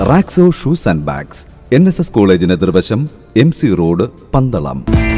റാക്സോ shoes and bags N S S കോളേജിന് എതിർവശം M C road Pandalam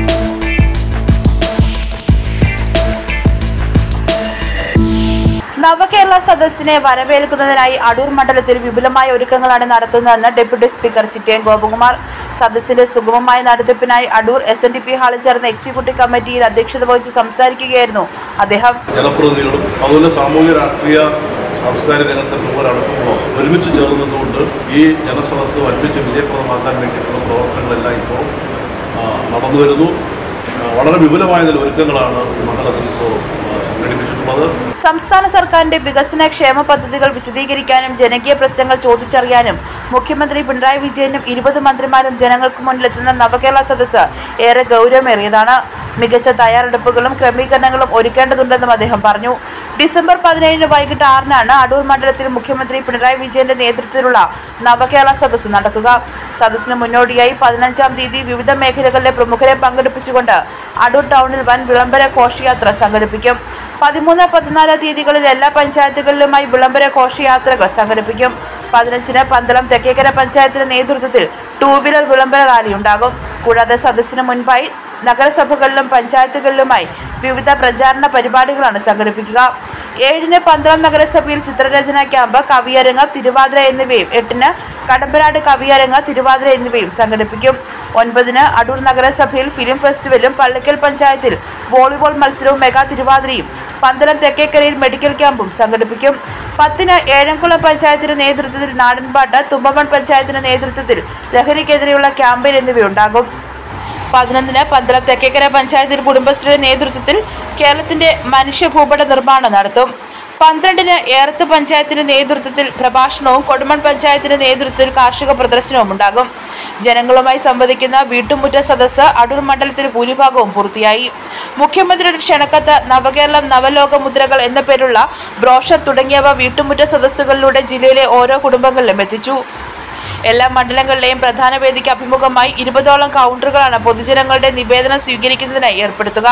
Navakerala സദസ്സിനെ വരവേൽക്കുന്നതിനായി അടൂർ മണ്ഡലത്തിൽ വിപുലമായ ഒരുക്കങ്ങളാണ് നടത്തുന്നതെന്ന് ഡെപ്യൂട്ടി സ്പീക്കർ ചിറ്റയം ഗോപകുമാർ സദസ്സിന്റെ സുഗമമായ നടത്തിപ്പിനായി Adoor S N D P ഹാളിൽ ചേർന്ന എക്സിക്യൂട്ടീവ് കമ്മിറ്റിയിൽ അധ്യക്ഷത വഹിച്ച് സംസാരിക്കുകയായിരുന്നു അദ്ദേഹം ജനപ്രതിനിധികളും അതുപോലെ സാമൂഹ്യ രാഷ്ട്രീയ സാംസ്കാരിക രംഗത്തുള്ളവരടക്കമുള്ള ഒരുമിച്ച് ചേർന്നുകൊണ്ട് ഈ ജനസദസ്സ് ഒരുമിച്ച് വിജയപ്രദമാക്കാൻ വേണ്ടിയിട്ടുള്ള പ്രവർത്തനങ്ങളെല്ലാം ഇപ്പോൾ ആ, നടന്നു വരുന്നു ആ, വളരെ വിപുലമായ നില ഒരുക്കങ്ങളാണ് ഈ മണ്ഡലത്തിൽ ഇപ്പോൾ ആ, സംഘടിപ്പിച്ചിട്ടുള്ളത് സംസ്ഥാന സർക്കാരിന്റെ വികസന ക്ഷേമ പദ്ധതികൾ വിശദീകരിക്കാനും ജനകീയ പ്രശ്നങ്ങൾ ചോദിച്ചറിയാനും മുഖ്യമന്ത്രി പിണറായി വിജയനും ഇരുപത് മന്ത്രിമാരും ജനങ്ങൾക്ക് മുന്നിലെത്തുന്ന നവകേരള സദസ്സ് ഏറെ ഗൗരവമേറിയതാണ് മികച്ച തയ്യാറെടുപ്പുകളും ക്രമീകരണങ്ങളും ഒരുക്കേണ്ടതുണ്ടെന്നും അദ്ദേഹം പറഞ്ഞു ഡിസംബർ പതിനേഴിന് വൈകിട്ട് ആറിനാണ് അടൂർ മണ്ഡലത്തിൽ മുഖ്യമന്ത്രി പിണറായി വിജയന്റെ നേതൃത്വത്തിലുള്ള നവകേരള സദസ്സ് നടക്കുക സദസ്സിന് മുന്നോടിയായി പതിനഞ്ചാം തീയതി വിവിധ മേഖലകളിലെ പ്രമുഖരെ പങ്കെടുപ്പിച്ചുകൊണ്ട് അടൂർ ടൗണിൽ വൻ വിളംബര ഘോഷയാത്ര സംഘടിപ്പിക്കും പതിമൂന്ന് പതിനാല് തീയതികളിൽ എല്ലാ പഞ്ചായത്തുകളിലുമായി വിളംബര ഘോഷയാത്രകൾ സംഘടിപ്പിക്കും പതിനഞ്ചിന് പന്തളം തെക്കേക്കര പഞ്ചായത്തിന്റെ നേതൃത്വത്തിൽ ടൂ വീലർ വിളംബര റാലി ഉണ്ടാകും കൂടാതെ സദസ്സിന് മുൻപായി നഗരസഭകളിലും പഞ്ചായത്തുകളിലുമായി വിവിധ പ്രചാരണ പരിപാടികളാണ് സംഘടിപ്പിക്കുക ഏഴിന് പന്തളം നഗരസഭയിൽ ചിത്രരചന ക്യാമ്പ് കവിയരങ്ങ് തിരുവാതിര എന്നിവയും എട്ടിന് കടമ്പനാട് കവിയരങ്ങ് തിരുവാതിര എന്നിവയും സംഘടിപ്പിക്കും ഒൻപതിന് അടൂർ നഗരസഭയിൽ ഫിലിം ഫെസ്റ്റിവലും പള്ളിക്കൽ പഞ്ചായത്തിൽ വോളിബോൾ മത്സരവും മെഗാ തിരുവാതിരയും പന്തളം തെക്കേക്കരയിൽ മെഡിക്കൽ ക്യാമ്പും സംഘടിപ്പിക്കും പത്തിന് ഏഴംകുളം പഞ്ചായത്തിന്റെ നേതൃത്വത്തിൽ നാടൻപാട്ട് തുമ്പമൺ പഞ്ചായത്തിന്റെ നേതൃത്വത്തിൽ ലഹരിക്കെതിരെയുള്ള ക്യാമ്പയിൻ എന്നിവയുണ്ടാകും പതിനൊന്നിന് പന്തളം തെക്കേക്കര പഞ്ചായത്തിൽ കുടുംബശ്രീയുടെ നേതൃത്വത്തിൽ കേരളത്തിന്റെ മനുഷ്യഭൂപട നിർമ്മാണം നടത്തും പന്ത്രണ്ടിന് ഏറത്ത് പഞ്ചായത്തിന്റെ നേതൃത്വത്തിൽ പ്രഭാഷണവും കൊടുമൺ പഞ്ചായത്തിന്റെ നേതൃത്വത്തിൽ കാർഷിക പ്രദർശനവും ഉണ്ടാകും ജനങ്ങളുമായി സംവദിക്കുന്ന വീട്ടുമുറ്റ സദസ്സ് അടൂർ മണ്ഡലത്തിൽ ഭൂരിഭാഗവും പൂർത്തിയായി മുഖ്യമന്ത്രിയുടെ ക്ഷണക്കത്ത് നവകേരളം നവലോക മുദ്രകൾ എന്ന പേരുള്ള ബ്രോഷർ തുടങ്ങിയവ വീട്ടുമുറ്റ സദസ്സുകളിലൂടെ ജില്ലയിലെ ഓരോ കുടുംബങ്ങളിലും എത്തിച്ചു എല്ലാ മണ്ഡലങ്ങളിലെയും പ്രധാന വേദിക്ക് അഭിമുഖമായി ഇരുപതോളം കൗണ്ടറുകളാണ് പൊതുജനങ്ങളുടെ നിവേദനം സ്വീകരിക്കുന്നതിനായി ഏർപ്പെടുത്തുക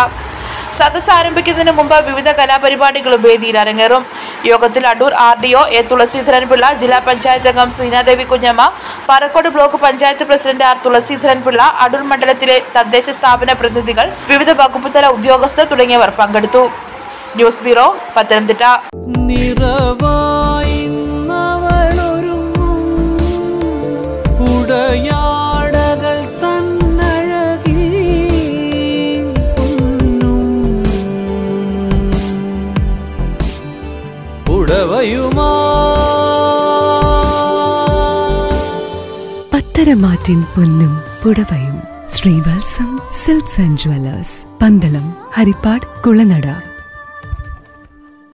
സദസ് ആരംഭിക്കുന്നതിന് മുമ്പ് വിവിധ കലാപരിപാടികളും വേദിയിൽ അരങ്ങേറും യോഗത്തിൽ Adoor R D O A Thulaseedharan Pillai ജില്ലാ പഞ്ചായത്ത് അംഗം Sreenadevi Kunjamma Parakkode block panchayat president R Thulaseedharan Pillai Adoor മണ്ഡലത്തിലെ തദ്ദേശ സ്ഥാപന പ്രതിനിധികൾ വിവിധ വകുപ്പ് തല ഉദ്യോഗസ്ഥർ തുടങ്ങിയവർ പങ്കെടുത്തു ന്യൂസ് ബ്യൂറോ പത്തനംതിട്ട നിറവായി നവളൊരുങ്ങും ഉടയാടകൾ തന്നഴകി പൊന്നും ഉടവയുമാ പത്തരമാറ്റിൻ പൊന്നും പുടവയും Sreevalsam silks and jewellers Pandalam Haripad Kulanada